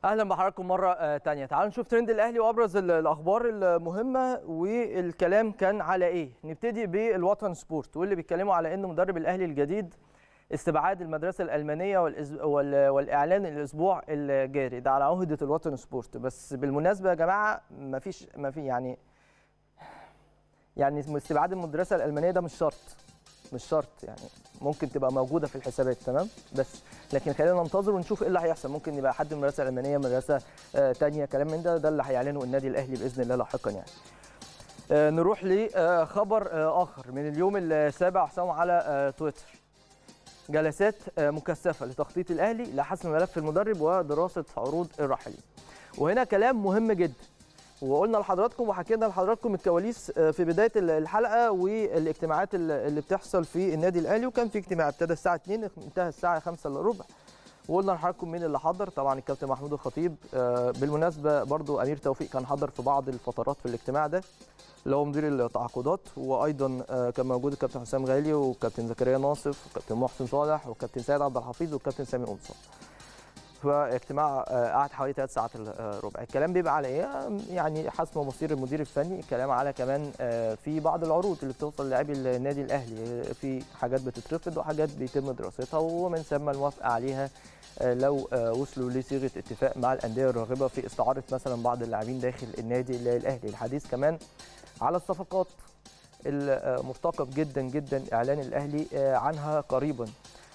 اهلا بحضراتكم مره آه، تانية تعالوا نشوف ترند الاهلي وابرز ال- الاخبار المهمه والكلام كان على ايه نبتدي بالوطن سبورت واللي بيتكلموا على ان مدرب الاهلي الجديد استبعاد المدرسه الالمانيه والإز... وال... والاعلان الاسبوع الجاري ده على عهده الوطن سبورت بس بالمناسبه يا جماعه ما فيش ما في يعني يعني استبعاد المدرسه الالمانيه ده مش شرط مش شرط يعني ممكن تبقى موجوده في الحسابات تمام بس لكن خلينا ننتظر ونشوف ايه اللي هيحصل ممكن يبقى حد من المدرسه الالمانيه مدرسه آه، تانية كلام من ده ده اللي هيعلنه النادي الاهلي باذن الله لاحقا يعني آه، نروح لخبر اخر من اليوم السابع حسام على آه، تويتر جلسات آه، مكثفه لتخطيط الاهلي لحسم ملف المدرب ودراسه عروض الراحلين وهنا كلام مهم جدا وقلنا لحضراتكم وحكينا لحضراتكم الكواليس آه، في بدايه الحلقه والاجتماعات اللي اللي بتحصل في النادي الاهلي وكان في اجتماع ابتدى الساعه 2 انتهى الساعه 5 الا ربع وقلنا لحضراتكم مين اللي حضر طبعا الكابتن محمود الخطيب آه، بالمناسبه برضو امير توفيق كان حضر في بعض الفترات في الاجتماع ده اللي هو مدير التعاقدات وايضا آه، كان موجود الكابتن حسام غالي وكابتن زكريا ناصف وكابتن محسن صالح وكابتن سيد عبد الحفيظ والكابتن سامي قمصان فاجتماع آه، قعد حوالي ثلاث ساعات الا ربع الكلام بيبقى على ايه آه، يعني حسم مصير المدير الفني الكلام على كمان آه، في بعض العروض اللي بتوصل للاعبي النادي الاهلي آه، في حاجات بتترفض وحاجات بيتم دراستها ومن ثم الموافقه عليها آه، لو آه، وصلوا لصيغه اتفاق مع الانديه الراغبه في استعاره مثلا بعض اللاعبين داخل النادي الاهلي الحديث كمان على الصفقات المرتقب جدا جدا اعلان الاهلي آه، عنها قريبا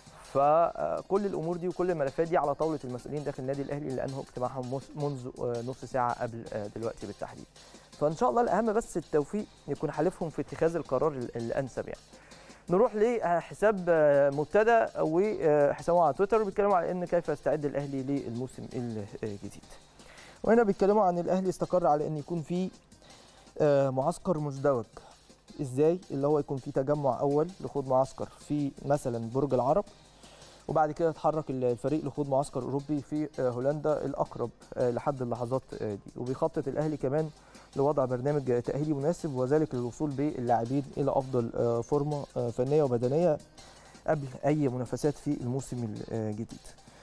فكل الامور دي وكل الملفات دي على طاوله المسؤولين داخل النادي الاهلي اللي انهوا اجتماعهم مس- منذ آه، نص ساعه قبل آه، دلوقتي بالتحديد فان شاء الله الاهم بس التوفيق يكون حالفهم في اتخاذ القرار ال- الانسب يعني نروح لحساب آه، مبتدى وحسابه على تويتر بيتكلموا على ان كيف يستعد الاهلي للموسم الجديد وهنا بيتكلموا عن الاهلي استقر على ان يكون في آه، معسكر مزدوج ازاي اللي هو يكون في تجمع اول لخوض معسكر في مثلا برج العرب وبعد كده اتحرك الفريق لخوض معسكر اوروبي في آه، هولندا الاقرب آه، لحد اللحظات آه، دي وبيخطط الاهلي كمان لوضع برنامج تاهيلي مناسب وذلك للوصول باللاعبين الى افضل آه، فورمه آه، فنيه وبدنيه قبل اي منافسات في الموسم الجديد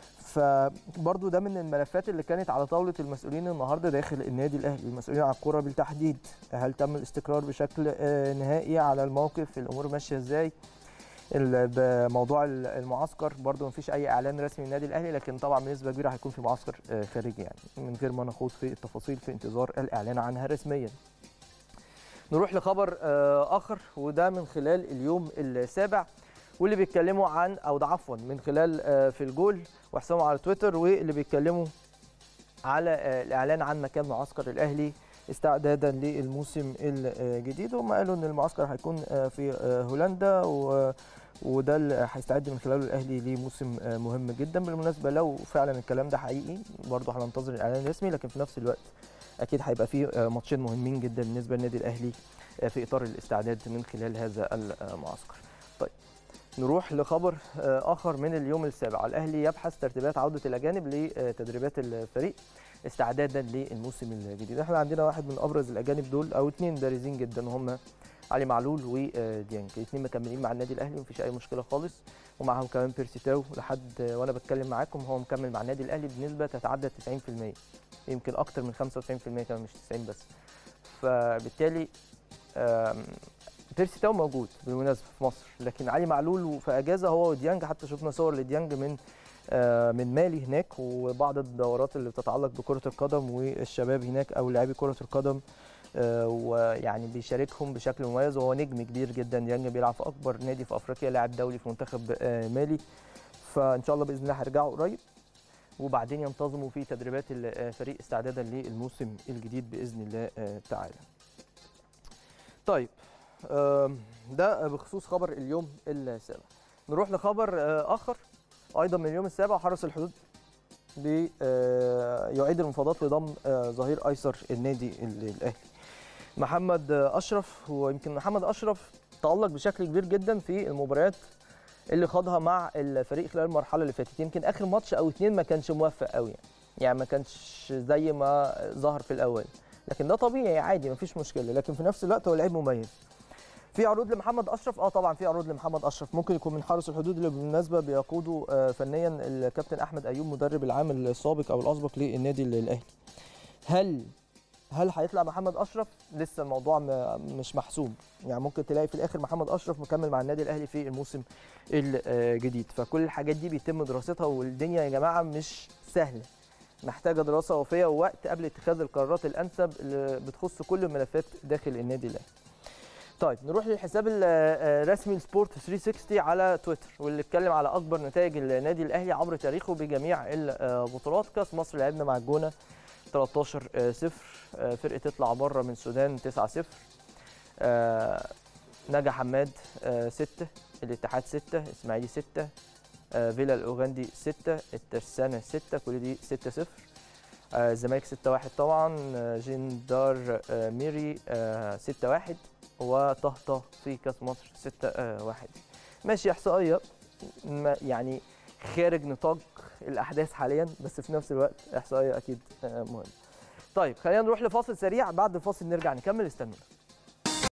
فبرضو ده من الملفات اللي كانت على طاوله المسؤولين النهارده داخل النادي الاهلي المسؤولين على الكره بالتحديد هل تم الاستقرار بشكل آه، نهائي على الموقف الامور ماشيه ازاي ال- بموضوع ال- المعسكر برضو مفيش اي اعلان رسمي من النادي الاهلي لكن طبعا بنسبه كبيره هيكون في معسكر آه، خارجي يعني من غير ما نخوض في التفاصيل في انتظار الاعلان عنها رسميا نروح لخبر آه، اخر وده من خلال اليوم السابع واللي بيتكلموا عن او ده عفوا من خلال آه، في الجول وحسابهم على تويتر واللي بيتكلموا على آه، الاعلان عن مكان معسكر الاهلي استعدادا للموسم الجديد هم قالوا ان المعسكر هيكون آه، في آه، هولندا و وده اللي هيستعد من خلاله الاهلي لموسم آه، مهم جدا بالمناسبه لو فعلا الكلام ده حقيقي برضه هننتظر الاعلان الرسمي لكن في نفس الوقت اكيد هيبقى فيه آه، ماتشين مهمين جدا بالنسبه للنادي الاهلي آه، في اطار الاستعداد من خلال هذا المعسكر. طيب نروح لخبر آه، اخر من اليوم السابع الاهلي يبحث ترتيبات عوده الاجانب لتدريبات الفريق استعدادا للموسم الجديد احنا عندنا واحد من ابرز الاجانب دول او اثنين بارزين جدا وهم علي معلول وديانج الاثنين مكملين مع النادي الاهلي ومفيش اي مشكله خالص ومعاهم كمان بيرسي تاو لحد وانا بتكلم معاكم هو مكمل مع النادي الاهلي بنسبه تتعدى 90% يمكن اكتر من 95% كمان مش 90 بس فبالتالي آم، بيرسي تاو موجود بالمناسبه في مصر لكن علي معلول في اجازه هو وديانج حتى شفنا صور لديانج من آه، من مالي هناك وبعض الدورات اللي بتتعلق بكره القدم والشباب هناك او لاعبي كره القدم آه، ويعني بيشاركهم بشكل مميز وهو نجم كبير جدا ديانج بيلعب في اكبر نادي في افريقيا لاعب دولي في منتخب آه، مالي فان شاء الله باذن الله هيرجعوا قريب وبعدين ينتظموا في تدريبات الفريق استعدادا للموسم الجديد باذن الله آه، تعالى. طيب آم، ده بخصوص خبر اليوم السابع. نروح لخبر آه، اخر ايضا من اليوم السابع حرس الحدود بي- آه، يعيد المفاوضات لضم آه، ظهير ايسر النادي ال- الاهلي. محمد آه، اشرف ويمكن محمد اشرف تالق بشكل كبير جدا في المباريات اللي خاضها مع الفريق خلال المرحله اللي فاتت يمكن اخر ماتش او اتنين ما كانش موفق قوي يعني يعني ما كانش زي ما ظهر في الاول لكن ده طبيعي عادي ما فيش مشكله لكن في نفس الوقت هو لعيب مميز في عروض لمحمد اشرف اه طبعا في عروض لمحمد اشرف ممكن يكون من حارس الحدود اللي بالمناسبه بيقوده آه، فنيا الكابتن احمد ايوب مدرب العام السابق او الاسبق للنادي الاهلي هل هل هيطلع محمد اشرف لسه الموضوع م- مش محسوم يعني ممكن تلاقي في الاخر محمد اشرف مكمل مع النادي الاهلي في الموسم الجديد فكل الحاجات دي بيتم دراستها والدنيا يا جماعه مش سهله محتاجه دراسه وفيه ووقت قبل اتخاذ القرارات الانسب اللي بتخص كل الملفات داخل النادي الاهلي طيب نروح للحساب ال- الرسمي لسبورت 360 على تويتر واللي اتكلم على اكبر نتائج النادي الاهلي عبر تاريخه بجميع البطولات كاس مصر لعبنا مع الجونه 13 0 فرقه تطلع بره من السودان 9 0 نجا حماد 6 الاتحاد 6 اسماعيلي 6 فيلا الاوغندي 6 الترسانه 6 كل دي 6 0 الزمالك 6 1 طبعا آه، جندار آه، ميري 6 1 وطهطا في كاس مصر 6 1 ماشي احصائيه ما- يعني خارج نطاق الاحداث حاليا بس في نفس الوقت احصائيه اكيد آه، مهمه طيب خلينا نروح لفاصل سريع بعد الفاصل نرجع نكمل استنونا